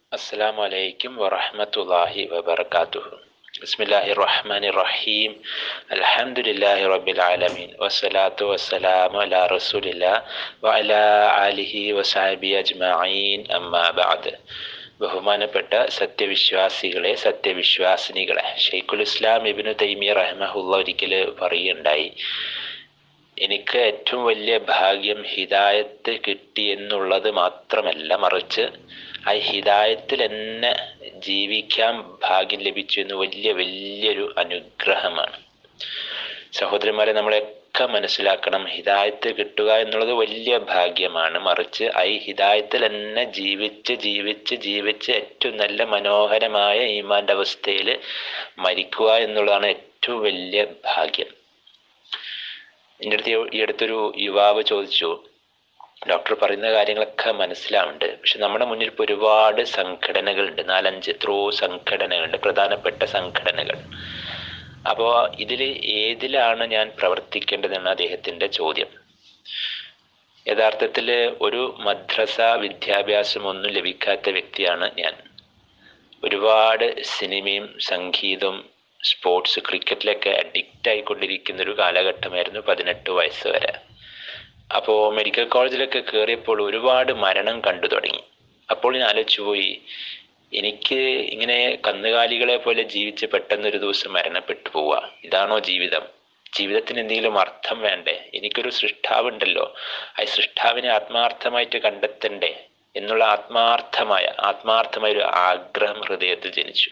السلام عليكم ورحمة الله وبركاته بسم الله الرحمن الرحيم الحمد لله رب العالمين والصلاة والسلام على رسول الله وعلى آله وصحبه أجمعين أما بعد ബഹുമാനപ്പെട്ട സത്യവിശ്വാസികളെ സത്യവിശ്വാസിനികളെ ഷെയ്ഖുൽ ഇസ്ലാം ഇബിനു തൈമിയ റഹ്മഹുല്ല ഒരിക്കൽ പറയുണ്ടായി എനിക്ക് ഏറ്റവും വലിയ ഭാഗ്യം ഹിദായത്ത് കിട്ടി എന്നുള്ളത് മാത്രമല്ല മറിച്ച് ആ ഹിദായത്തിൽ എന്നെ ജീവിക്കാൻ ഭാഗ്യം ലഭിച്ചു എന്ന് വലിയ വലിയൊരു അനുഗ്രഹമാണ് സഹോദരന്മാരെ നമ്മളെയൊക്കെ മനസ്സിലാക്കണം ഹിദായത്ത് കിട്ടുക എന്നുള്ളത് വലിയ ഭാഗ്യമാണ് മറിച്ച് ഈ ഹിദായത്തിൽ എന്നെ ജീവിച്ച് ജീവിച്ച് ജീവിച്ച് ഏറ്റവും നല്ല മനോഹരമായ ഈമാന്റെ അവസ്ഥയിൽ മരിക്കുക എന്നുള്ളതാണ് ഏറ്റവും വലിയ ഭാഗ്യം എൻ്റെ അടുത്ത് ഈ അടുത്തൊരു യുവാവ് ചോദിച്ചു ഡോക്ടർ പറയുന്ന കാര്യങ്ങളൊക്കെ മനസ്സിലാവുന്നുണ്ട് പക്ഷെ നമ്മുടെ മുന്നിൽ ഇപ്പോൾ ഒരുപാട് സംഘടനകളുണ്ട് നാലഞ്ച് എത്രയോ സംഘടനകളുണ്ട് പ്രധാനപ്പെട്ട സംഘടനകൾ അപ്പോൾ ഇതിൽ ഏതിലാണ് ഞാൻ പ്രവർത്തിക്കേണ്ടതെന്ന് അദ്ദേഹത്തിൻ്റെ ചോദ്യം യഥാർത്ഥത്തിൽ ഒരു മദ്രസ വിദ്യാഭ്യാസം ഒന്നും ലഭിക്കാത്ത വ്യക്തിയാണ് ഞാൻ ഒരുപാട് സിനിമയും സംഗീതവും സ്പോർട്സ് ക്രിക്കറ്റിലൊക്കെ അഡിക്റ്റ് ആയിക്കൊണ്ടിരിക്കുന്ന ഒരു കാലഘട്ടമായിരുന്നു പതിനെട്ട് വയസ്സ് വരെ അപ്പോൾ മെഡിക്കൽ കോളേജിലൊക്കെ കയറിയപ്പോൾ ഒരുപാട് മരണം കണ്ടു തുടങ്ങി അപ്പോൾ ഞാൻ ആലോചിച്ചു പോയി എനിക്ക് ഇങ്ങനെ കന്നുകാലികളെ പോലെ ജീവിച്ച് പെട്ടെന്നൊരു ദിവസം മരണപ്പെട്ടു പോവുക ഇതാണോ ജീവിതം ജീവിതത്തിന് എന്തെങ്കിലും അർത്ഥം വേണ്ടേ എനിക്കൊരു സൃഷ്ടാവുണ്ടല്ലോ ആ സൃഷ്ടാവിനെ ആത്മാർത്ഥമായിട്ട് കണ്ടെത്തണ്ടേ എന്നുള്ള ആത്മാർത്ഥമായ ആത്മാർത്ഥമായ ഒരു ആഗ്രഹം ഹൃദയത്തിൽ ജനിച്ചു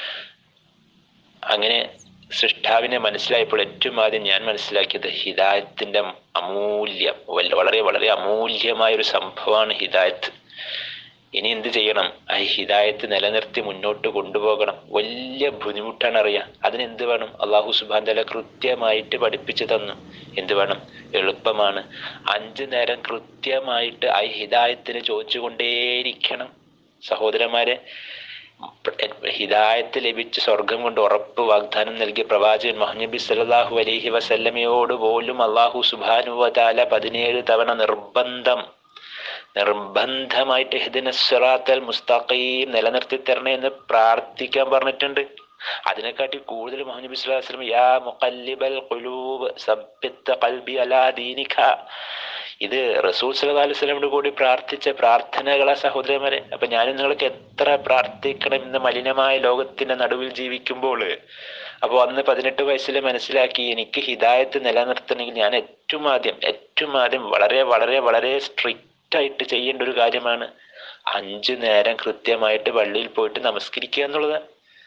അങ്ങനെ സൃഷ്ടാവിനെ മനസ്സിലായപ്പോൾ ഏറ്റവും ആദ്യം ഞാൻ മനസ്സിലാക്കിയത് ഹിദായത്തിന്റെ അമൂല്യം വളരെ വളരെ അമൂല്യമായ ഒരു സംഭവമാണ് ഹിദായത്ത് ഇനി എന്ത് ചെയ്യണം ആ ഹിദായത്ത് നിലനിർത്തി മുന്നോട്ട് കൊണ്ടുപോകണം വലിയ ബുദ്ധിമുട്ടാണ് അറിയാം അതിനെന്ത് വേണം അള്ളാഹു സുബാൻ തല കൃത്യമായിട്ട് പഠിപ്പിച്ചു തന്നു എന്ത് വേണം എളുപ്പമാണ് അഞ്ചു നേരം കൃത്യമായിട്ട് ആ ഹിദായത്തിന് ചോദിച്ചുകൊണ്ടേയിരിക്കണം സഹോദരന്മാരെ ഹിദായത്ത് ലഭിച്ച് സ്വർഗം കൊണ്ട് ഉറപ്പ് വാഗ്ദാനം നൽകിയ പ്രവാചകൻ മുഹമ്മദ് സല്ലാഹു അലഹി വസല്ലമയോട് പോലും അള്ളാഹു സുബാനുവതാല പതിനേഴ് തവണ നിർബന്ധം നിർബന്ധമായിട്ട് ഹിദിന സിറാത്തൽ മുസ്തഖീം നിലനിർത്തി തരണേ എന്ന് പ്രാർത്ഥിക്കാൻ പറഞ്ഞിട്ടുണ്ട് അതിനെക്കാട്ടി കൂടുതൽ മുഹമ്മദ് നബി സ്വല്ലല്ലാഹു അലൈഹി വസല്ലം യാ മുഖല്ലിബൽ ഖുലൂബ് സബ്ബിത്ത ഖൽബി അലാ ദീനിക ഇത് റസൂൽ സല്ലല്ലാഹു അലൈഹി വസല്ലമയോട് കൂടി പ്രാർത്ഥിച്ച പ്രാർത്ഥനകളാ സഹോദരന്മാരെ അപ്പൊ ഞാനും നിങ്ങൾക്ക് എത്ര പ്രാർത്ഥിക്കണം ഇന്ന് മലിനമായ ലോകത്തിന്റെ നടുവിൽ ജീവിക്കുമ്പോൾ അപ്പോൾ അന്ന് പതിനെട്ട് വയസ്സിൽ മനസ്സിലാക്കി എനിക്ക് ഹിദായത്ത് നിലനിർത്തണമെങ്കിൽ ഞാൻ ഏറ്റവും ആദ്യം ഏറ്റവും ആദ്യം വളരെ വളരെ വളരെ സ്ട്രിക്റ്റ് ആയിട്ട് ചെയ്യേണ്ട ഒരു കാര്യമാണ് അഞ്ചു നേരം കൃത്യമായിട്ട് പള്ളിയിൽ പോയിട്ട് നമസ്കരിക്കുക എന്നുള്ളത്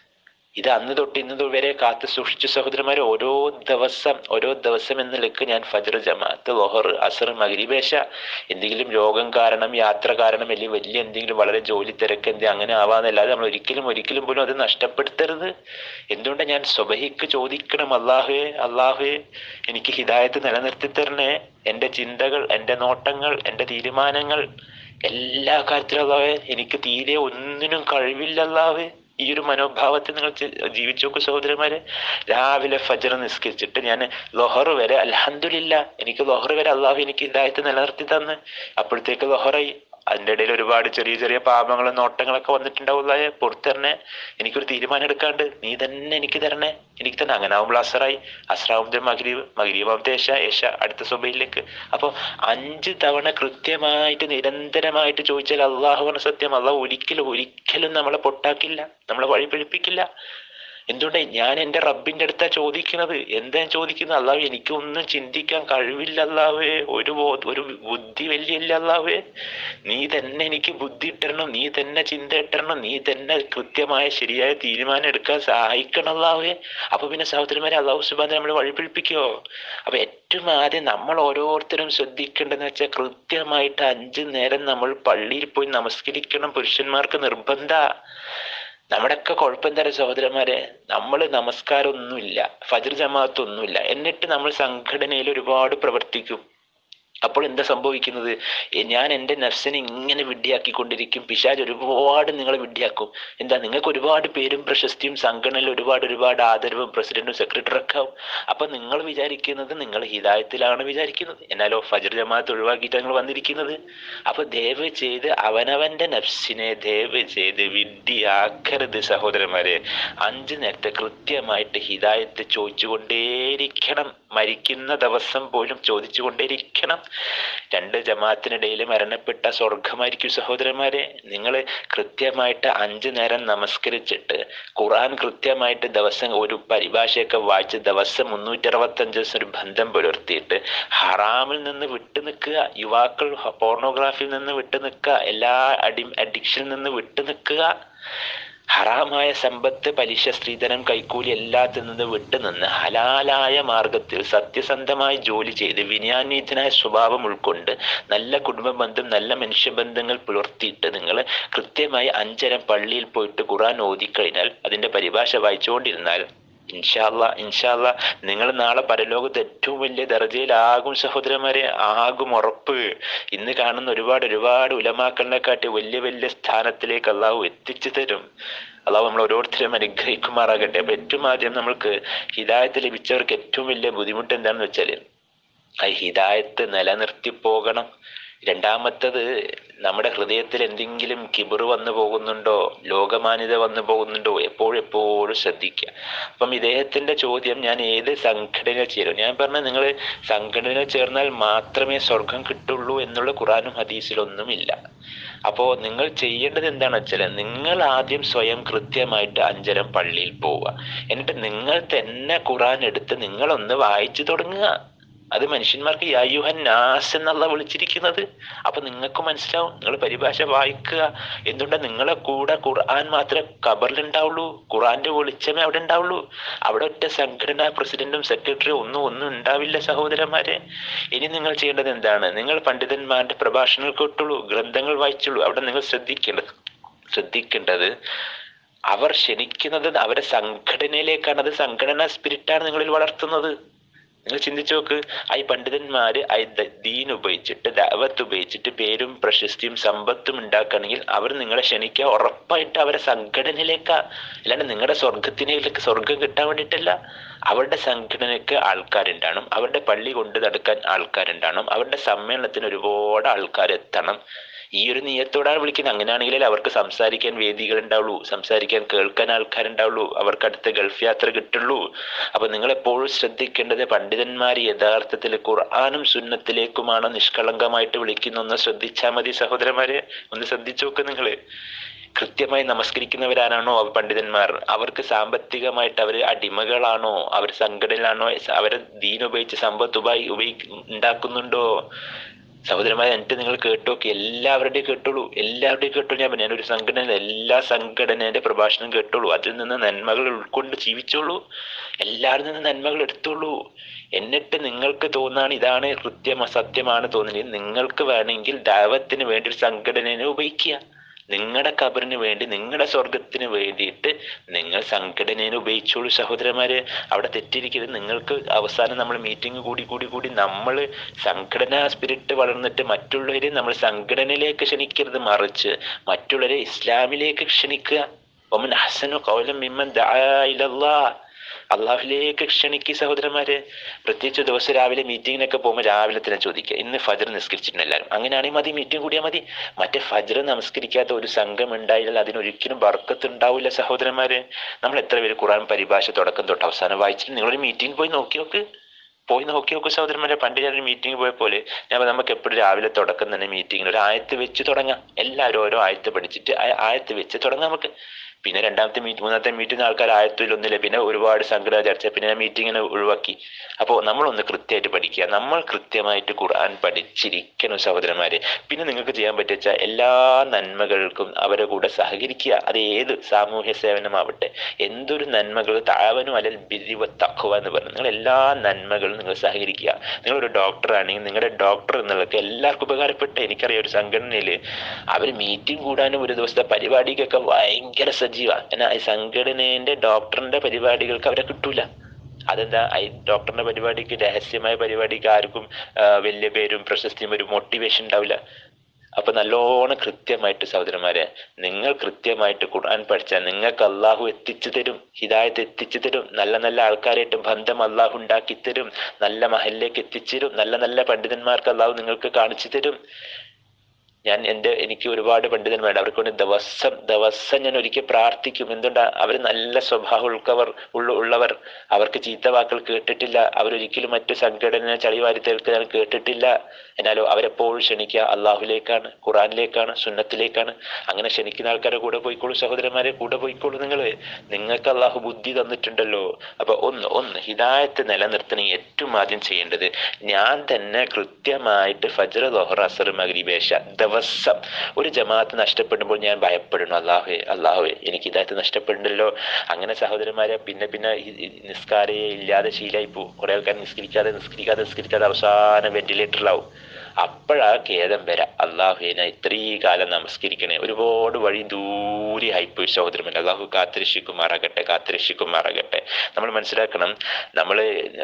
ഇത് അന്ന് തൊട്ട് ഇന്ന് വരെ കാത്തു സൂക്ഷിച്ച സഹോദരന്മാർ ഓരോ ദിവസം ഓരോ ദിവസം എന്ന നിലക്ക് ഞാൻ ഫജർ ജമാഅത്ത് ലോഹർ അസർ മകരിബേശ എന്തെങ്കിലും രോഗം കാരണം യാത്ര കാരണം അല്ലെങ്കിൽ വലിയ എന്തെങ്കിലും വളരെ ജോലി തിരക്ക് എന്തെങ്കിലും അങ്ങനെ ആവാന്നല്ലാതെ നമ്മൾ ഒരിക്കലും ഒരിക്കലും പോലും അത് നഷ്ടപ്പെടുത്തരുത് എന്തുകൊണ്ട് ഞാൻ സ്വബഹിക്ക് ചോദിക്കണം അള്ളാഹുവേ അള്ളാഹുവേ എനിക്ക് ഹിദായത്ത് നിലനിർത്തി തരണേ എൻ്റെ ചിന്തകൾ എൻ്റെ നോട്ടങ്ങൾ എൻ്റെ തീരുമാനങ്ങൾ എല്ലാ കാര്യത്തിലും അള്ളാഹേ എനിക്ക് തീരെ ഒന്നിനും കഴിവില്ലല്ലാവേ ഈ ഒരു മനോഭാവത്തിൽ നിങ്ങൾ ജീവിച്ചു നോക്കൂ സഹോദരന്മാരെ രാവിലെ ഫജർ നിസ്കരിച്ചിട്ട് ഞാൻ ലൊഹർ വരെ അലഹദില്ല എനിക്ക് ലൊഹർ വരെ അള്ളാഹു എനിക്ക് ഇതായിട്ട് നിലനിർത്തി തന്ന് അപ്പോഴത്തേക്ക് ലൊഹറായി അതിൻ്റെ ഇടയിൽ ഒരുപാട് ചെറിയ ചെറിയ പാപങ്ങളും നോട്ടങ്ങളൊക്കെ വന്നിട്ടുണ്ടാവില്ല പുറത്തരണേ എനിക്കൊരു തീരുമാനം എടുക്കാണ്ട് നീ തന്നെ എനിക്ക് തരണേ എനിക്ക് തന്നെ അങ്ങനെ ആവുമ്പോൾ അസറായി അസറാവുമ്പോൾ മകരീബ് മകരീബാവുമ്പോൾ ഏഷ ഏഷ അടുത്ത സുബയിലേക്ക് അപ്പോൾ അഞ്ച് തവണ കൃത്യമായിട്ട് നിരന്തരമായിട്ട് ചോദിച്ചാൽ അള്ളാഹുവാണ് സത്യം അള്ളാഹു ഒരിക്കലും ഒരിക്കലും നമ്മളെ പൊട്ടാക്കില്ല നമ്മളെ വഴി പിടിപ്പിക്കില്ല എന്തുകൊണ്ട് ഞാൻ എൻ്റെ റബ്ബിൻ്റെ അടുത്താ ചോദിക്കുന്നത് എന്താ ചോദിക്കുന്നത് അള്ളാഹു എനിക്ക് ഒന്നും ചിന്തിക്കാൻ കഴിവില്ല അല്ലാവേ ഒരു ഒരു ബുദ്ധി വലിയ അല്ലാവേ നീ തന്നെ എനിക്ക് ബുദ്ധി ഇട്ടരണം നീ തന്നെ ചിന്ത ഇട്ടരണം നീ തന്നെ കൃത്യമായ ശരിയായ തീരുമാനം എടുക്കാൻ സഹായിക്കണം അല്ലാവേ അപ്പൊ പിന്നെ സഹോദരന്മാരെ അള്ളാഹു സുബാൻ നമ്മൾ വഴിപിടിപ്പിക്കോ അപ്പൊ ഏറ്റവും ആദ്യം നമ്മൾ ഓരോരുത്തരും ശ്രദ്ധിക്കേണ്ടതെന്ന് വെച്ചാൽ കൃത്യമായിട്ട് അഞ്ചു നേരം നമ്മൾ പള്ളിയിൽ പോയി നമസ്കരിക്കണം പുരുഷന്മാർക്ക് നിർബന്ധ നമ്മുടെയൊക്കെ കുഴപ്പം തരാം സഹോദരന്മാരെ നമ്മൾ നമസ്കാരം ഒന്നുമില്ല ഫജർ ജമാഅത്ത് ഒന്നുമില്ല എന്നിട്ട് നമ്മൾ സംഘടനയിൽ ഒരുപാട് പ്രവർത്തിക്കും അപ്പോൾ എന്താ സംഭവിക്കുന്നത് എ- ഞാൻ എൻ്റെ നഫ്സിനെ ഇങ്ങനെ വിഡ്ഢിയാക്കിക്കൊണ്ടിരിക്കും പിശാജ് ഒരുപാട് നിങ്ങളെ വിഡ്ഢിയാക്കും എന്താ നിങ്ങൾക്ക് ഒരുപാട് പേരും പ്രശസ്തിയും സംഘടനയിൽ ഒരുപാട് ഒരുപാട് ആദരവും പ്രസിഡന്റും സെക്രട്ടറി ഒക്കെ ആവും അപ്പൊ നിങ്ങൾ വിചാരിക്കുന്നത് നിങ്ങൾ ഹിതായത്തിലാണ് വിചാരിക്കുന്നത് എന്നാലോ ഫജർ ജമാഅത്ത് ഒഴിവാക്കിയിട്ട് നിങ്ങൾ വന്നിരിക്കുന്നത് അപ്പൊ ദയവ് ചെയ്ത് അവനവന്റെ നഫ്സിനെ ദയവ് ചെയ്ത് വിഡ്ഢിയാക്കരുത് സഹോദരന്മാരെ അഞ്ച് നേരത്തെ കൃത്യമായിട്ട് ഹിതായത്ത് ചോദിച്ചുകൊണ്ടേയിരിക്കണം മരിക്കുന്ന ദിവസം പോലും ചോദിച്ചുകൊണ്ടേയിരിക്കണം രണ്ട് ജമാഅത്തിനിടയിൽ മരണപ്പെട്ട സ്വർഗമായിരിക്കും സഹോദരന്മാരെ നിങ്ങൾ കൃത്യമായിട്ട് അഞ്ചു നേരം നമസ്കരിച്ചിട്ട് ഖുർആൻ കൃത്യമായിട്ട് ദിവസം ഒരു പരിഭാഷയൊക്കെ വായിച്ച് ദിവസം മുന്നൂറ്റി അറുപത്തഞ്ച് ദിവസം ഒരു ബന്ധം പുലർത്തിയിട്ട് ഹറാമിൽ നിന്ന് വിട്ടു നിൽക്കുക യുവാക്കൾ പോർണോഗ്രാഫിയിൽ നിന്ന് വിട്ടു നിൽക്കുക എല്ലാ അടി അഡിക്ഷനിൽ നിന്ന് വിട്ടു നിൽക്കുക ഹറാമായ സമ്പത്ത് പലിശ സ്ത്രീധനം കൈക്കൂലി എല്ലാത്തിൽ നിന്ന് വിട്ടുനിന്ന് ഹലാലായ മാർഗത്തിൽ സത്യസന്ധമായി ജോലി ചെയ്ത് വിനയാന്വിതനായ സ്വഭാവം ഉൾക്കൊണ്ട് നല്ല കുടുംബ ബന്ധം നല്ല മനുഷ്യബന്ധങ്ങൾ പുലർത്തിയിട്ട് നിങ്ങൾ കൃത്യമായി അഞ്ചരം പള്ളിയിൽ പോയിട്ട് ഖുറാൻ ഓതിക്കഴിഞ്ഞാൽ അതിന്റെ പരിഭാഷ വായിച്ചുകൊണ്ടിരുന്നാൽ ഇൻഷാല്ല ഇൻഷാല്ല നിങ്ങൾ നാളെ പരലോകത്ത് ഏറ്റവും വലിയ ദർജയിലാകും സഹോദരന്മാരെ ആകും ഉറപ്പ് ഇന്ന് കാണുന്ന ഒരുപാട് ഒരുപാട് ഉലമാക്കളിനെ കാട്ടി വലിയ വലിയ സ്ഥാനത്തിലേക്ക് അള്ളാഹു എത്തിച്ചു തരും അള്ളാഹു നമ്മൾ ഓരോരുത്തരും അനുഗ്രഹിക്കുമാറാകട്ടെ അപ്പൊ ഏറ്റവും ആദ്യം നമ്മൾക്ക് ഹിദായത്ത് ലഭിച്ചവർക്ക് ഏറ്റവും വലിയ ബുദ്ധിമുട്ട് എന്താണെന്ന് വെച്ചാല് ആ ഹിദായത്ത് നിലനിർത്തി പോകണം രണ്ടാമത്തത് നമ്മുടെ ഹൃദയത്തിൽ എന്തെങ്കിലും കിബിറ് വന്നു പോകുന്നുണ്ടോ ലോകമാന്യത വന്നു പോകുന്നുണ്ടോ എപ്പോഴും എപ്പോഴും ശ്രദ്ധിക്കുക അപ്പം ഇദ്ദേഹത്തിന്റെ ചോദ്യം ഞാൻ ഏത് സംഘടന ചേരും ഞാൻ പറഞ്ഞ നിങ്ങൾ സംഘടന ചേർന്നാൽ മാത്രമേ സ്വർഗം കിട്ടുള്ളൂ എന്നുള്ള ഖുറാനും ഹദീസിലൊന്നുമില്ല അപ്പോൾ നിങ്ങൾ ചെയ്യേണ്ടത് എന്താണെന്ന് വെച്ചാൽ നിങ്ങൾ ആദ്യം സ്വയം കൃത്യമായിട്ട് അഞ്ചരം പള്ളിയിൽ പോവുക എന്നിട്ട് നിങ്ങൾ തന്നെ ഖുറാൻ എടുത്ത് നിങ്ങളൊന്ന് വായിച്ചു തുടങ്ങുക അത് മനുഷ്യന്മാർക്ക് യായുഹൻ നാസ് എന്നുള്ള വിളിച്ചിരിക്കുന്നത് അപ്പൊ നിങ്ങൾക്ക് മനസ്സിലാവും നിങ്ങൾ പരിഭാഷ വായിക്കുക എന്തുകൊണ്ട് നിങ്ങളെ കൂടെ ഖുർആൻ മാത്രമേ കബറിലുണ്ടാവുള്ളൂ ഖുർആന്റെ വെളിച്ചമേ അവിടെ ഉണ്ടാവുള്ളൂ അവിടെ ഒറ്റ സംഘടന പ്രസിഡന്റും സെക്രട്ടറിയും ഒന്നും ഒന്നും ഉണ്ടാവില്ല സഹോദരന്മാരെ ഇനി നിങ്ങൾ ചെയ്യേണ്ടത് എന്താണ് നിങ്ങൾ പണ്ഡിതന്മാരുടെ പ്രഭാഷണങ്ങൾ കേട്ടുള്ളൂ ഗ്രന്ഥങ്ങൾ വായിച്ചുള്ളൂ അവിടെ നിങ്ങൾ ശ്രദ്ധിക്കേണ്ടത് ശ്രദ്ധിക്കേണ്ടത് അവർ ക്ഷണിക്കുന്നത് അവരെ സംഘടനയിലേക്കാണ് അത് സംഘടനാ സ്പിരിറ്റാണ് നിങ്ങളിൽ വളർത്തുന്നത് നിങ്ങൾ ചിന്തിച്ചു നോക്ക് ആ ഈ പണ്ഡിതന്മാര് ആ ഈ ദ- ദീൻ ഉപയോഗിച്ചിട്ട് ദാവത്ത് ഉപയോഗിച്ചിട്ട് പേരും പ്രശസ്തിയും സമ്പത്തും ഉണ്ടാക്കുകയാണെങ്കിൽ അവർ നിങ്ങളെ ക്ഷണിക്കുക ഉറപ്പായിട്ട് അവരെ സംഘടനയിലേക്കാ അല്ലാണ്ട് നിങ്ങളുടെ സ്വർഗത്തിലേക്ക് സ്വർഗം കിട്ടാൻ വേണ്ടിയിട്ടല്ല അവരുടെ സംഘടനയ്ക്ക് ആൾക്കാരുണ്ടാവണം അവരുടെ പള്ളി കൊണ്ട് നടക്കാൻ ആൾക്കാരുണ്ടാവണം അവരുടെ സമ്മേളനത്തിന് ഒരുപാട് ആൾക്കാർ എത്തണം ഈ ഒരു നിയത്തോടാണ് വിളിക്കുന്നത് അങ്ങനെയാണെങ്കിലേ അവർക്ക് സംസാരിക്കാൻ വേദികൾ ഉണ്ടാവുള്ളൂ സംസാരിക്കാൻ കേൾക്കാൻ ആൾക്കാരുണ്ടാവുള്ളൂ അവർക്ക് അടുത്ത ഗൾഫ് യാത്ര കിട്ടുള്ളൂ അപ്പൊ നിങ്ങൾ എപ്പോഴും ശ്രദ്ധിക്കേണ്ടത് പണ്ഡിതന്മാർ യഥാർത്ഥത്തിൽ ഖുർആാനും സുന്നത്തിലേക്കുമാണ് നിഷ്കളങ്കമായിട്ട് വിളിക്കുന്നൊന്ന് ശ്രദ്ധിച്ചാൽ മതി സഹോദരന്മാരെ ഒന്ന് ശ്രദ്ധിച്ചു നോക്ക് നിങ്ങള് കൃത്യമായി നമസ്കരിക്കുന്നവരാണോ അവർ പണ്ഡിതന്മാർ അവർക്ക് സാമ്പത്തികമായിട്ട് അവർ അടിമകളാണോ അവർ സംഘടനയിലാണോ അവരെ ദീൻ ഉപയോഗിച്ച് സമ്പത്ത് ഉപയോഗി ഉപയോഗി ഉണ്ടാക്കുന്നുണ്ടോ സഹോദരന്മാരെ എന്നിട്ട് നിങ്ങൾ കേട്ടോക്കെ എല്ലാവരുടെയും കേട്ടോളൂ എല്ലാവരുടെയും കേട്ടോളൂ ഞാൻ പറഞ്ഞു. ഞാനൊരു സംഘടന എല്ലാ സംഘടനയുടെ പ്രഭാഷണം കേട്ടോളൂ അതിൽ നിന്ന് നന്മകൾ ഉൾക്കൊണ്ട് ജീവിച്ചോളൂ എല്ലാവരിൽ നിന്ന് നന്മകൾ എടുത്തോളൂ എന്നിട്ട് നിങ്ങൾക്ക് തോന്നാണ് ഇതാണ് കൃത്യം സത്യമാണ് തോന്നുന്നത് നിങ്ങൾക്ക് വേണമെങ്കിൽ ദൈവത്തിന് വേണ്ടി ഒരു സംഘടനയെ ഉപയോഗിക്കുക നിങ്ങളുടെ കബറിന് വേണ്ടി നിങ്ങളുടെ സ്വർഗത്തിന് വേണ്ടിയിട്ട് നിങ്ങൾ സംഘടനയെ ഉപയോഗിച്ചോളൂ സഹോദരന്മാരെ അവിടെ തെറ്റിരിക്കരുത് നിങ്ങൾക്ക് അവസാനം നമ്മൾ മീറ്റിംഗ് കൂടി കൂടി കൂടി നമ്മൾ സംഘടനാ സ്പിരിറ്റ് വളർന്നിട്ട് മറ്റുള്ളവരെ നമ്മൾ സംഘടനയിലേക്ക് ക്ഷണിക്കരുത് മറിച്ച് മറ്റുള്ളവരെ ഇസ്ലാമിലേക്ക് ക്ഷണിക്കുക ഒമൻ ഹസനു കൗലം മിമ്മൻ ദആ ഇലല്ലാഹ് അള്ളാഹുലേക്ക് ക്ഷണിക്ക് സഹോദരന്മാരെ പ്രത്യേകിച്ച് ദിവസം രാവിലെ മീറ്റിങ്ങിനൊക്കെ പോകുമ്പോൾ രാവിലെ തന്നെ ചോദിക്കുക ഇന്ന് ഫജർ നിസ്കരിച്ചിട്ടുണ്ട് എല്ലാവരും അങ്ങനെയാണെങ്കിൽ മതി മീറ്റിംഗ് കൂടിയാൽ മതി മറ്റേ ഫജർ നമസ്കരിക്കാത്ത ഒരു സംഘം ഉണ്ടായാൽ അതിനൊരിക്കലും ബർക്കത്ത് ഉണ്ടാവില്ല സഹോദരന്മാരെ നമ്മൾ എത്ര പേര് ഖുറാൻ പരിഭാഷ തുടക്കം തൊട്ട് അവസാനം വായിച്ചിട്ട് നിങ്ങളൊരു മീറ്റിംഗ് പോയി നോക്കി നോക്ക് പോയി നോക്കി നോക്കൂ സഹോദരന്മാരെ പണ്ട് ഞാനൊരു മീറ്റിംഗ് പോയ പോലെ ഞാൻ പറഞ്ഞു, നമുക്ക് എപ്പോഴും രാവിലെ തുടക്കം തന്നെ മീറ്റിങ്ങിന് ഒരു ആയത്ത് വെച്ച് തുടങ്ങാം എല്ലാവരും ഓരോ ആയത്ത് പഠിച്ചിട്ട് ആ ആയത്ത് വെച്ച് തുടങ്ങാം നമുക്ക് പിന്നെ രണ്ടാമത്തെ മീറ്റ് മൂന്നാമത്തെ മീറ്റിംഗ് ആൾക്കാർ ആയത്തിലൊന്നുമില്ല പിന്നെ ഒരുപാട് സംഘടന ചർച്ച പിന്നെ ഞാൻ മീറ്റിങ്ങിനെ ഒഴിവാക്കി അപ്പോൾ നമ്മളൊന്ന് കൃത്യമായിട്ട് പഠിക്കുക നമ്മൾ കൃത്യമായിട്ട് ഖുർആൻ പഠിച്ചിരിക്കണം സഹോദരന്മാരെ പിന്നെ നിങ്ങൾക്ക് ചെയ്യാൻ പറ്റുക എല്ലാ നന്മകൾക്കും അവരെ കൂടെ സഹകരിക്കുക അത് ഏത് സാമൂഹ്യ സേവനമാവട്ടെ എന്തൊരു നന്മകൾ താവനും അലൽ ബിരിവ തഖ്വ എന്ന് പറഞ്ഞു നിങ്ങൾ എല്ലാ നന്മകളും നിങ്ങൾ സഹകരിക്കുക നിങ്ങളൊരു ഡോക്ടർ ആണെങ്കിൽ നിങ്ങളുടെ ഡോക്ടർ എന്നുള്ളത് എല്ലാവർക്കും ഉപകാരപ്പെട്ട എനിക്കറിയാം ഒരു സംഘടനയിൽ അവർ മീറ്റിംഗ് കൂടാനും ഒരു ദിവസത്തെ പരിപാടിക്കൊക്കെ ഭയങ്കര സജീവ എന്നാൽ ഈ സംഘടനേന്റെ ഡോക്ടറിന്റെ പരിപാടികൾക്ക് അവരെ കിട്ടൂല അതെന്താ ഈ ഡോക്ടറിന്റെ പരിപാടിക്ക് രഹസ്യമായ പരിപാടിക്ക് ആർക്കും ആ, വലിയ പേരും പ്രശസ്തിയും ഒരു മോട്ടിവേഷൻ ഉണ്ടാവില്ല അപ്പൊ നല്ലോണം കൃത്യമായിട്ട് സഹോദരന്മാരെ നിങ്ങൾ കൃത്യമായിട്ട് ഖുർആൻ പഠിച്ചാൽ നിങ്ങൾക്ക് അള്ളാഹു എത്തിച്ചു തരും ഹിദായത്ത് എത്തിച്ചു തരും നല്ല നല്ല ആൾക്കാരായിട്ട് ബന്ധം അള്ളാഹു ഉണ്ടാക്കി തരും നല്ല മഹലിലേക്ക് എത്തിച്ചു തരും നല്ല നല്ല പണ്ഡിതന്മാർക്ക് അള്ളാഹു നിങ്ങൾക്ക് കാണിച്ചു തരും ഞാൻ എൻ്റെ എനിക്ക് ഒരുപാട് പണ്ഡിതന്മാരുണ്ട് അവർക്ക് വേണ്ടി ദിവസം ദിവസം ഞാൻ ഒരിക്കൽ പ്രാർത്ഥിക്കും എന്തുകൊണ്ടാ അവർ നല്ല സ്വഭാവം ഉൾക്കവർ ഉള്ള ഉള്ളവർ അവർക്ക് ചീത്ത വാക്കുകൾ കേട്ടിട്ടില്ല അവരൊരിക്കലും മറ്റു സംഘടന ചളിവാരി തീർക്കുക ഞാൻ കേട്ടിട്ടില്ല എന്നാലോ അവരെപ്പോഴും ക്ഷണിക്കുക അള്ളാഹുലേക്കാണ് ഖുറാനിലേക്കാണ് സുന്നത്തിലേക്കാണ് അങ്ങനെ ക്ഷണിക്കുന്ന ആൾക്കാരെ കൂടെ പോയിക്കോളൂ സഹോദരന്മാരെ കൂടെ പോയിക്കോളൂ നിങ്ങൾ നിങ്ങൾക്ക് അള്ളാഹു ബുദ്ധി തന്നിട്ടുണ്ടല്ലോ അപ്പൊ ഒന്ന് ഒന്ന് ഹിദായത്ത് നിലനിർത്തണമെങ്കിൽ ഏറ്റവും ആദ്യം ചെയ്യേണ്ടത് ഞാൻ തന്നെ കൃത്യമായിട്ട് ഫജ്ർ ദോഹർ അസർ മഗ്രിബേഷ ദിവസം ഒരു ജമാഅത്ത് നഷ്ടപ്പെടുമ്പോൾ ഞാൻ ഭയപ്പെടുന്നു അള്ളാഹുവേ അള്ളാഹുവേ എനിക്ക് ഇതായിട്ട് നഷ്ടപ്പെടുന്നല്ലോ അങ്ങനെ സഹോദരന്മാരെ പിന്നെ പിന്നെ ഈ- ഈ നിസ്കാരയെ ഇല്ലാതെ ശീലായി പോകും കുറെ ആൾക്കാർ നിസ്കരിക്കാതെ നിസ്കരിക്കാതെ നിസ്കരിക്കാതെ അവസാനം വെന്റിലേറ്ററിലാവും അപ്പോഴാ ഖേദം വരാം അള്ളാഹുവിനെ ഇത്രയും കാലം നമസ്കരിക്കണേ ഒരുപാട് വഴി ദൂരെ ആയിപ്പോയി സഹോദരമല്ല അള്ളാഹു കാത്തിരക്ഷിക്കുമാറാകട്ടെ കാത്തിരക്ഷിക്കുമാറാകട്ടെ നമ്മൾ മനസ്സിലാക്കണം നമ്മൾ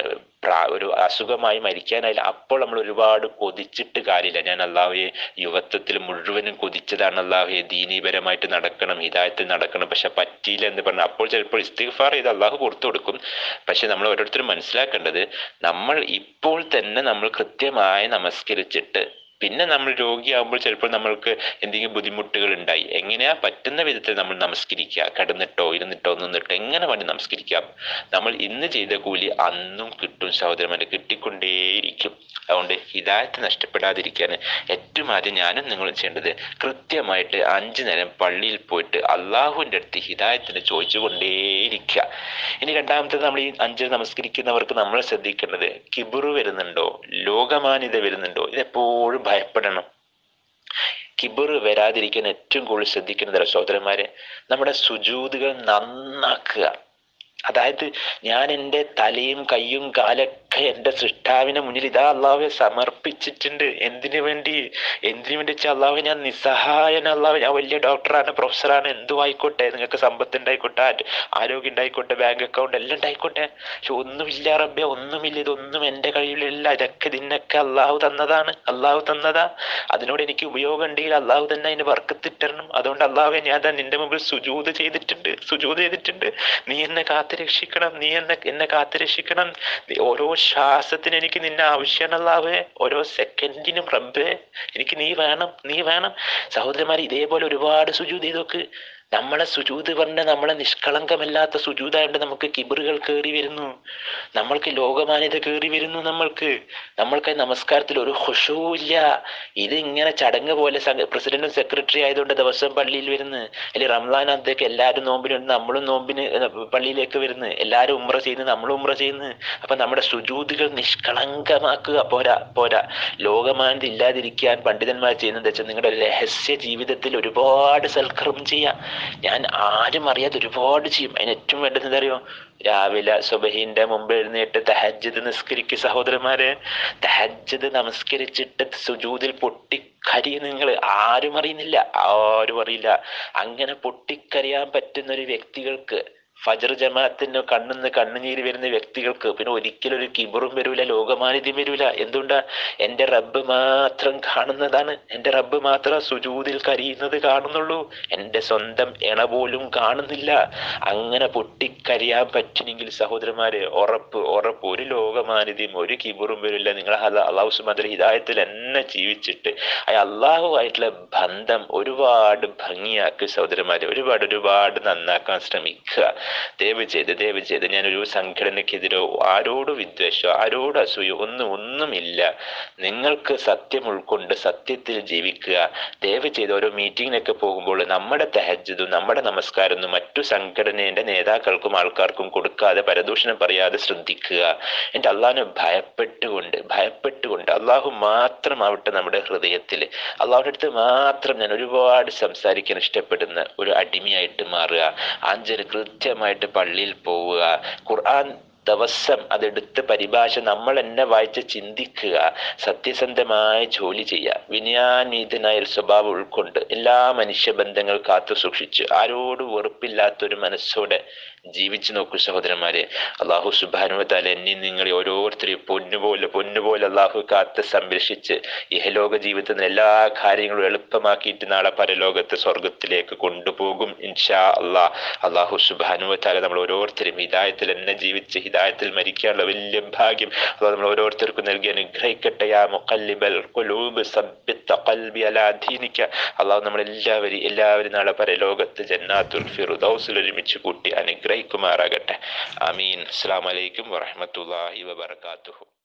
ഒരു അസുഖമായി മരിക്കാനായില്ല അപ്പോൾ നമ്മൾ ഒരുപാട് കൊതിച്ചിട്ട് കാര്യമില്ല ഞാൻ അള്ളാഹുയെ യുവത്വത്തിൽ മുഴുവനും കൊതിച്ചതാണ് അള്ളാഹുയെ ദീനീപരമായിട്ട് നടക്കണം ഹിദായത്തിൽ നടക്കണം പക്ഷെ പറ്റിയില്ല എന്ന് പറഞ്ഞു അപ്പോൾ ചിലപ്പോൾ ഇസ്തിഗ്ഫാർ ചെയ്ത് അള്ളാഹു പുറത്തു കൊടുക്കും പക്ഷെ നമ്മൾ ഓരോരുത്തരും മനസ്സിലാക്കേണ്ടത് നമ്മൾ ഇപ്പോൾ തന്നെ നമ്മൾ കൃത്യമായി നമസ്കരിച്ചിട്ട് പിന്നെ നമ്മൾ രോഗിയാകുമ്പോൾ ചിലപ്പോൾ നമ്മൾക്ക് എന്തെങ്കിലും ബുദ്ധിമുട്ടുകൾ ഉണ്ടായി എങ്ങനെയാ പറ്റുന്ന വിധത്തിൽ നമ്മൾ നമസ്കരിക്കുക കിടന്നിട്ടോ ഇരുന്നിട്ടോ നിന്നിട്ടോ എങ്ങനെ വേണ്ടി നമസ്കരിക്കാം നമ്മൾ ഇന്ന് ചെയ്ത കൂലി അന്നും കിട്ടും സഹോദരന്മാരെ കിട്ടിക്കൊണ്ടേയിരിക്കും അതുകൊണ്ട് ഹിദായത്ത് നഷ്ടപ്പെടാതിരിക്കാൻ ഏറ്റവും ആദ്യം ഞാനും നിങ്ങളും ചെയ്യേണ്ടത് കൃത്യമായിട്ട് അഞ്ചു നേരം പള്ളിയിൽ പോയിട്ട് അള്ളാഹുവിൻ്റെ അടുത്ത് ഹിദായത്തിന് ചോദിച്ചുകൊണ്ടേയിരിക്കുക ഇനി രണ്ടാമത്തേത് നമ്മൾ ഈ അഞ്ച് നമസ്കരിക്കുന്നവർക്ക് നമ്മൾ ശ്രദ്ധിക്കേണ്ടത് കിബിറു വരുന്നുണ്ടോ ലോകമാന്യത വരുന്നുണ്ടോ ഇതെപ്പോഴും ഭയപ്പെടണം കിബിർ വരാതിരിക്കാൻ ഏറ്റവും കൂടുതൽ ശ്രദ്ധിക്കുന്നത് സഹോദരന്മാരെ നമ്മുടെ സുജൂതുകൾ നന്നാക്കുക അതായത് ഞാൻ എൻ്റെ തലയും കയ്യും കാലൊക്കെ എൻ്റെ സൃഷ്ടാവിന് മുന്നിൽ ഇതാ അള്ളാഹുവെ സമർപ്പിച്ചിട്ടുണ്ട് എന്തിനു വേണ്ടി എന്തിനു വേണ്ടി വെച്ചാൽ അള്ളാഹു ഞാൻ നിസ്സഹായൻ അള്ളാഹു ഞാൻ വലിയ ഡോക്ടറാണ് പ്രൊഫസറാണ് എന്തും ആയിക്കോട്ടെ നിങ്ങൾക്ക് സമ്പത്ത് ഉണ്ടായിക്കോട്ടെ ആ- ആരോഗ്യം ഉണ്ടായിക്കോട്ടെ ബാങ്ക് അക്കൗണ്ട് എല്ലാം ഉണ്ടായിക്കോട്ടെ പക്ഷെ ഒന്നുമില്ല റബ്ബെ ഒന്നുമില്ല ഇതൊന്നും എൻ്റെ കഴിവിലില്ല ഇതൊക്കെ ഇതിനൊക്കെ അള്ളാഹു തന്നതാണ് അള്ളാഹു തന്നതാ അതിനോട് എനിക്ക് ഉപയോഗം ഉണ്ടെങ്കിൽ അള്ളാഹു തന്നെ അതിന് വർക്കത്തിട്ടരണം അതുകൊണ്ട് അള്ളാഹുവെ ഞാൻ ദാ നിന്റെ മുമ്പിൽ സുജൂത് ചെയ്തിട്ടുണ്ട് സുജൂത് ചെയ്തിട്ടുണ്ട് നീ എന്നെ കാത്തു രക്ഷിക്കണം നീ എന്നെ എന്നെ കാത്തു രക്ഷിക്കണം നീ- ഓരോ ശ്വാസത്തിന് എനിക്ക് നിന്നെ ആവശ്യമാണ് അള്ളാഹുവേ ഓരോ സെക്കൻഡിനും റബ്ബേ എനിക്ക് നീ വേണം നീ വേണം സഹോദരന്മാർ ഇതേപോലെ ഒരുപാട് സുജൂത് ചെയ്തോക്ക് നമ്മളെ സുജൂത് പറഞ്ഞ നമ്മളെ നിഷ്കളങ്കമല്ലാത്ത സുജൂതായിട്ട് നമുക്ക് കിബറുകൾ കയറി വരുന്നു നമ്മൾക്ക് ലോകമാന്യത കയറി വരുന്നു നമ്മൾക്ക് നമ്മൾക്ക് നമസ്കാരത്തിൽ ഒരു ഹുഷവും ഇല്ല ഇത് ഇങ്ങനെ ചടങ്ങ് പോലെ പ്രസിഡന്റും സെക്രട്ടറി ആയതുകൊണ്ട് ദിവസം പള്ളിയിൽ വരുന്നു അല്ലെങ്കിൽ റംസാൻ അന്തേക്ക് എല്ലാവരും നോമ്പിനുണ്ട് നമ്മളും നോമ്പിന് പള്ളിയിലേക്ക് വരുന്നു എല്ലാവരും ഉമ്ര ചെയ്യുന്നു നമ്മളും ഉമ്ര ചെയ്യുന്നു അപ്പൊ നമ്മുടെ സുജൂതുകൾ നിഷ്കളങ്കമാക്കുക പോരാ പോരാ ലോകമാന്യത ഇല്ലാതിരിക്കാൻ പണ്ഡിതന്മാർ ചെയ്യുന്നത് വെച്ചാൽ നിങ്ങളുടെ രഹസ്യ ജീവിതത്തിൽ ഒരുപാട് സൽക്കർമ്മം ചെയ്യാം ഞാൻ ആരും അറിയാതെ ഒരുപാട് ചെയ്യും അതിന് ഏറ്റവും വേണ്ടത് എന്താ അറിയോ രാവിലെ സുബഹിന്റെ മുമ്പ് എഴുന്നേറ്റ് തഹജ്ജദ് നിസ്കരിക്കുക സഹോദരന്മാരെ തഹജ്ജദ് നമസ്കരിച്ചിട്ട് സുജൂതിൽ പൊട്ടിക്കരിയ നിങ്ങൾ ആരും അറിയുന്നില്ല ആരും അറിയില്ല അങ്ങനെ പൊട്ടിക്കരിയാൻ പറ്റുന്ന ഒരു വ്യക്തികൾക്ക് ഫജർ ജമാഅത്തിന് കണ്ണിന്ന് കണ്ണുനീര് വരുന്ന വ്യക്തികൾക്ക് പിന്നെ ഒരിക്കലും ഒരു കിബറും വരൂല ലോകമാനിധ്യം വരൂല എന്തുകൊണ്ടാ എൻ്റെ റബ്ബ് മാത്രം കാണുന്നതാണ് എൻ്റെ റബ്ബ് മാത്രം സുജൂതിൽ കരിയുന്നത് കാണുന്നുള്ളൂ എൻ്റെ സ്വന്തം എണ പോലും കാണുന്നില്ല അങ്ങനെ പൊട്ടിക്കരിയാൻ പറ്റുമെങ്കിൽ സഹോദരന്മാരെ ഉറപ്പ് ഉറപ്പ് ഒരു ലോകമാനിധ്യം ഒരു കിബറും വരില്ല നിങ്ങൾ അള്ളാഹു സുമദ്ര ഹിദായത്തിൽ എന്നെ ജീവിച്ചിട്ട് ആ അള്ളാഹുമായിട്ടുള്ള ബന്ധം ഒരുപാട് ഭംഗിയാക്കി സഹോദരന്മാരെ ഒരുപാട് ഒരുപാട് നന്നാക്കാൻ ശ്രമിക്കുക ദയവ് ചെയ്ത് ദയവ് ചെയ്ത് ഞാനൊരു സംഘടനയ്ക്കെതിരോ ആരോട് വിദ്വേഷമോ ആരോട് അസൂയോ ഒന്നും ഒന്നുമില്ല നിങ്ങൾക്ക് സത്യം ഉൾക്കൊണ്ട് സത്യത്തിൽ ജീവിക്കുക ദയവ് ചെയ്ത് ഓരോ മീറ്റിങ്ങിനൊക്കെ പോകുമ്പോൾ നമ്മുടെ തഹജ്ജുദും നമ്മുടെ നമസ്കാരമൊന്നും മറ്റു സംഘടനയുടെ നേതാക്കൾക്കും ആൾക്കാർക്കും കൊടുക്കാതെ പരദൂഷണം പറയാതെ ശ്രദ്ധിക്കുക എൻ്റെ അള്ളാഹിനെ ഭയപ്പെട്ടുകൊണ്ട് ഭയപ്പെട്ടുകൊണ്ട് അള്ളാഹു മാത്രമാവട്ടെ നമ്മുടെ ഹൃദയത്തിൽ അള്ളാഹുടെ അടുത്ത് മാത്രം ഞാൻ ഒരുപാട് സംസാരിക്കാൻ ഇഷ്ടപ്പെടുന്ന ഒരു അടിമയായിട്ട് മാറുക അഞ്ചന് കൃത്യമായിട്ട് പള്ളിയിൽ പോവുക ഖുർആൻ ദിവസം അതെടുത്ത് പരിഭാഷ നമ്മൾ എന്നെ വായിച്ച് ചിന്തിക്കുക സത്യസന്ധമായ ജോലി ചെയ്യുക വിനയാനീതനായ ഒരു സ്വഭാവം ഉൾക്കൊണ്ട് എല്ലാ മനുഷ്യബന്ധങ്ങൾ കാത്തു സൂക്ഷിച്ച് ആരോടും വെറുപ്പില്ലാത്തൊരു മനസ്സോടെ ജീവിച്ചു നോക്കൂ സഹോദരന്മാരെ അള്ളാഹു സുബാനുവത്താല എന്നെ നിങ്ങളെ ഓരോരുത്തരെയും പൊന്നുപോലെ പൊന്നുപോലെ അള്ളാഹു കാത്ത് സംരക്ഷിച്ച് ഇഹലോക ജീവിതത്തിൽ എല്ലാ കാര്യങ്ങളും എളുപ്പമാക്കിയിട്ട് നാളെ പരലോകത്ത് സ്വർഗത്തിലേക്ക് കൊണ്ടുപോകും ഇൻഷാ അള്ളാഹ് അള്ളാഹു സുബാനുവത്താല നമ്മൾ ഓരോരുത്തരും ഹിദായത്തിൽ എന്നെ ജീവിച്ച് ഹിദായത്തിൽ മരിക്കാനുള്ള വലിയ ഭാഗ്യം അള്ളാഹ് നമ്മൾ ഓരോരുത്തർക്കും നൽകി അനുഗ്രഹിക്കട്ടെ യാ മുഖല്ലിബൽ ഖുലൂബ് സബ്ബിത്ത ഖൽബി അലാ ദീനിക അള്ളാഹു നമ്മളെല്ലാവരും എല്ലാവരും നാളെ പരലോകത്ത് ജന്നാത്തുൽ ഫിറുദൗസിൽ ഒരുമിച്ച് കൂട്ടി അനുഗ്രഹിക്കുമാറാകട്ടെ ആമീൻ അസ്സലാമു അലൈക്കും വറഹ്മത്തുള്ളാഹി വബറകാതുഹു